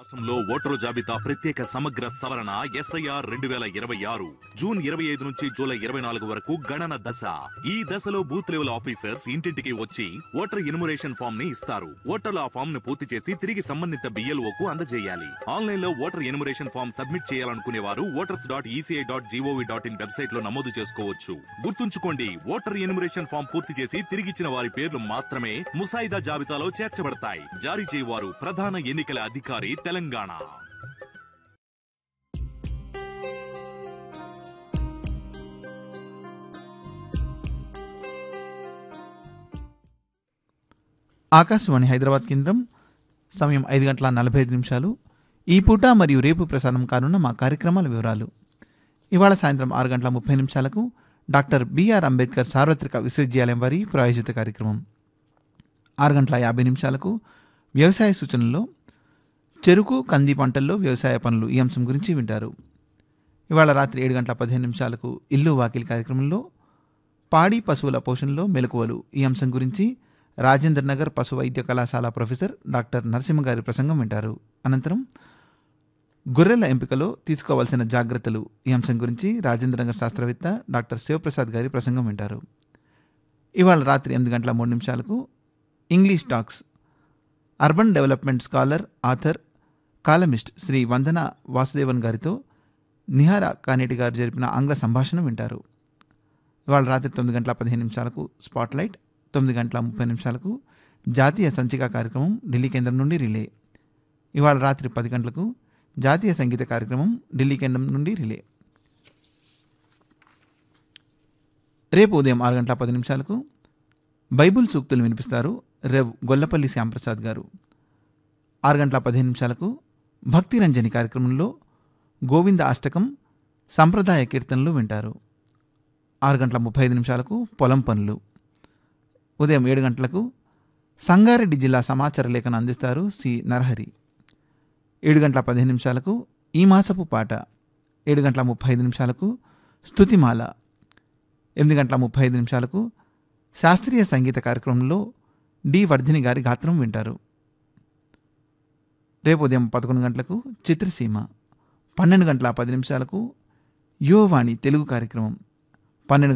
రాష్ట్రంలో ఓటరు జాబితా ప్రత్యేక సమగ్ర సవరణ ఎస్ఐఆర్ రెండు వేల ఇరవై ఆరు జూన్ ఇరవై ఐదు నుంచి జూలై ఇరవై నాలుగు వరకు గణన దశ ఈ దశలో బూత్ లెవెల్ ఆఫీసర్స్ ఇంటింటికి వచ్చి ఓటర్ ఇనుమరేషన్ ఫామ్ ని ఇస్తారు ఓటర్లు ఆ ఫామ్ ను పూర్తి చేసి తిరిగి సంబంధిత బిఎల్ఓ కు అందజేయాలి ఆన్లైన్ లో ఓటర్ ఎనుమరేషన్ ఫామ్ సబ్మిట్ చేయాలనుకునే వారు voters dot ECI dot GOV dot in website లో నమోదు చేసుకోవచ్చు గుర్తుంచుకోండి ఓటర్ ఎనుమరేషన్ ఫామ్ పూర్తి చేసి తిరిగిచ్చిన వారి పేర్లు మాత్రమే ముసాయిదా జాబితాలో చేర్చబడతాయి జారీ చేయవారు ప్రధాన ఎన్నికల అధికారి తెలంగాణ ఆకాశవాణి హైదరాబాద్ కేంద్రం సమయం ఐదు గంటల నలభై ఐదు నిమిషాలు ఈ పూట మరియు రేపు ప్రసారం కానున్న మా కార్యక్రమాల వివరాలు ఇవాళ సాయంత్రం ఆరు గంటల ముప్పై నిమిషాలకు డాక్టర్ బిఆర్ అంబేద్కర్ సార్వత్రిక విశ్వవిద్యాలయం వారి ప్రాయోజిత కార్యక్రమం ఆరు గంటల యాభై నిమిషాలకు వ్యవసాయ సూచనల్లో చెరుకు కంది పంటల్లో వ్యవసాయ పనులు ఈ అంశం గురించి వింటారు ఇవాళ రాత్రి ఏడు గంటల పదిహేను నిమిషాలకు ఇల్లు వాకిలి కార్యక్రమంలో పాడి పశువుల పోషణలో మెలకువలు ఈ అంశం గురించి రాజేంద్ర నగర్ పశు వైద్య కళాశాల ప్రొఫెసర్ డాక్టర్ నరసింహ గారి ప్రసంగం వింటారు అనంతరం గొర్రెల ఎంపికలో తీసుకోవాల్సిన జాగ్రత్తలు ఈ అంశం గురించి రాజేంద్ర నగర్ శాస్త్రవేత్త డాక్టర్ శివప్రసాద్ గారి ప్రసంగం వింటారు ఇవాళ రాత్రి ఎనిమిది గంటల మూడు నిమిషాలకు English talks urban development scholar author columnist Shri Vandana Vasudevan గారితో నిహార కానేటి గారు జరిపిన ఆంగ్ల సంభాషణ వింటారు ఇవాళ రాత్రి తొమ్మిది గంటల పదిహేను నిమిషాలకు స్పాట్లైట్ తొమ్మిది గంటల ముప్పై నిమిషాలకు జాతీయ సంచిక కార్యక్రమం ఢిల్లీ కేంద్రం నుండి రిలే ఇవాళ రాత్రి పది గంటలకు జాతీయ సంగీత కార్యక్రమం ఢిల్లీ కేంద్రం నుండి రిలే రేపు ఉదయం ఆరు గంటల పది నిమిషాలకు బైబుల్ సూక్తులు వినిపిస్తారు రేవ్ గొల్లపల్లి శ్యాంప్రసాద్ గారు ఆరు గంటల పదిహేను నిమిషాలకు భక్తి రంజని కార్యక్రమంలో గోవింద అష్టకం సంప్రదాయ కీర్తనలు వింటారు ఆరు గంటల ముప్పై ఐదు నిమిషాలకు పొలం పనులు ఉదయం ఏడు గంటలకు సంగారెడ్డి జిల్లా సమాచార లేఖను అందిస్తారు సి నరహరి ఏడు గంటల పదిహేను నిమిషాలకు ఈ మాసపు పాట ఏడు గంటల ముప్పై ఐదు నిమిషాలకు స్తుతిమాల ఎనిమిది గంటల ముప్పై ఐదు నిమిషాలకు శాస్త్రీయ సంగీత కార్యక్రమంలో డి వర్ధిని గారి గాత్రం వింటారు రేపు ఉదయం పదకొండు గంటలకు చిత్రసీమ పన్నెండు గంటల పది నిమిషాలకు యువవాణి తెలుగు కార్యక్రమం పన్నెండు